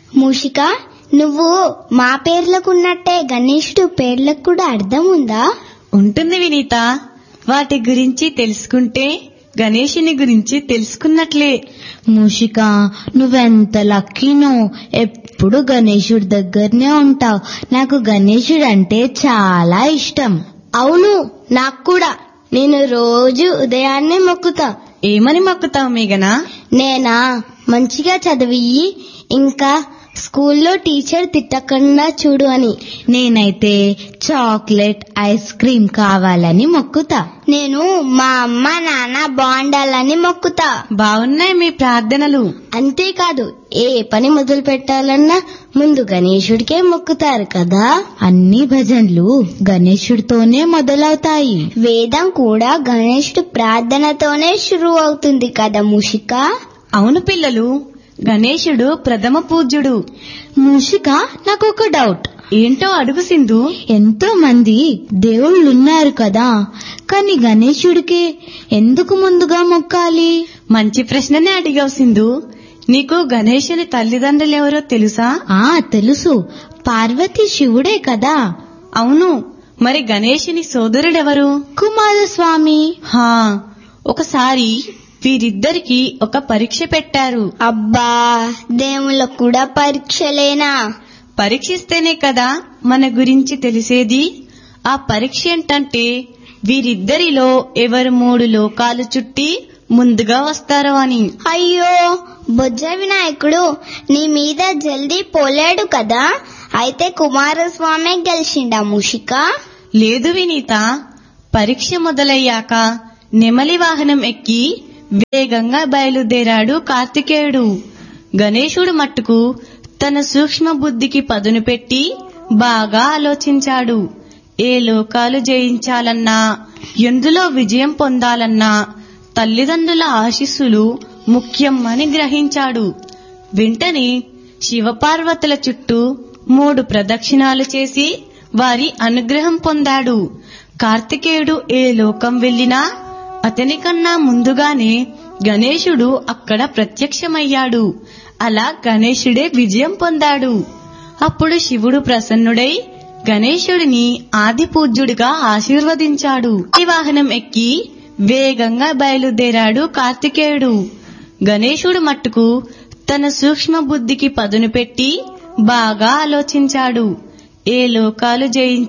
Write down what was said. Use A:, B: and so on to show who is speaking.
A: మూషిక నువ్వు మా పేర్లకున్నట్టే గణేశుడు పేర్లకు కూడా అర్థం ఉందా
B: ఉంటుంది వినీత వాటి గురించి తెలుసుకుంటే గణేషుని గురించి తెలుసుకున్నట్లే
C: మూషిక నువ్వెంత లక్కీనో ఎప్పుడు గణేశుడి దగ్గరనే ఉంటావు నాకు గణేశుడు అంటే చాలా ఇష్టం
A: అవును నాకు కూడా నేను రోజు ఉదయాన్నే మొక్కుతా
B: ఏమని మొక్కుతావు మేఘనా
A: నేనా మంచిగా చదివి ఇంకా స్కూల్లో టీచర్ తిట్టకుండా చూడు అని
C: నేనైతే చాక్లెట్ ఐస్ క్రీమ్ కావాలని మొక్కుతా
A: నేను మా అమ్మ నాన్న బాగుండాలని మొక్కుతా
B: బాగున్నాయి మీ ప్రార్థనలు
A: అంతేకాదు ఏ పని మొదలు పెట్టాలన్నా ముందు గణేశుడికే మొక్కుతారు కదా
C: అన్ని భజనలు గణేశుడితోనే మొదలవుతాయి
A: వేదం కూడా గణేశుడు ప్రార్థనతోనే షురు అవుతుంది కదా ముషిక
B: అవును పిల్లలు గణేశుడు ప్రథమ పూజ్యుడు
C: మూషిక నాకు ఒక డౌట్
B: ఏంటో అడుగు సింధు
C: ఎంతో మంది దేవుళ్ళున్నారు కదా కానీ గణేశుడికి ఎందుకు ముందుగా మొక్కాలి
B: మంచి ప్రశ్ననే అడిగావు సింధు నీకు గణేశుని తల్లిదండ్రులు ఎవరో తెలుసా
C: ఆ తెలుసు పార్వతి శివుడే కదా
B: అవును మరి గణేశుని సోదరుడెవరు
C: కుమారస్వామి
B: హా ఒకసారి వీరిద్దరికి ఒక పరీక్ష పెట్టారు
A: అబ్బా దేవుళ్ళకు కూడా పరీక్షలేనా
B: పరీక్షిస్తేనే కదా మన గురించి తెలిసేది ఆ పరీక్ష ఏంటంటే వీరిద్దరిలో ఎవరు మూడు లోకాలు చుట్టి ముందుగా వస్తారో అని
A: అయ్యో బొజ్జ వినాయకుడు నీ మీద జల్దీ పోలేడు కదా అయితే కుమారస్వామి గెలిచిండా ముషిక
B: లేదు వినీత పరీక్ష మొదలయ్యాక నెమలి వాహనం ఎక్కి వేగంగా బయలుదేరాడు కార్తికేయుడు గణేశుడు మట్టుకు తన సూక్ష్మ బుద్ధికి పదును పెట్టి బాగా ఆలోచించాడు ఏ లోకాలు జయించాలన్నా ఎందులో విజయం పొందాలన్నా తల్లిదండ్రుల ఆశీస్సులు ముఖ్యం అని గ్రహించాడు వెంటనే శివపార్వతుల చుట్టూ మూడు ప్రదక్షిణాలు చేసి వారి అనుగ్రహం పొందాడు కార్తికేయుడు ఏ లోకం వెళ్ళినా అతని కన్నా ముందుగానే గణేశుడు అక్కడ ప్రత్యక్షమయ్యాడు అలా గణేశుడే విజయం పొందాడు అప్పుడు శివుడు ప్రసన్నుడై గణేశుడిని ఆది పూజ్యుడిగా ఆశీర్వదించాడు ఈ వాహనం ఎక్కి వేగంగా బయలుదేరాడు కార్తికేయుడు గణేశుడు మట్టుకు తన సూక్ష్మ బుద్ధికి పదును పెట్టి బాగా ఆలోచించాడు ఏ లోకాలు జయించాలి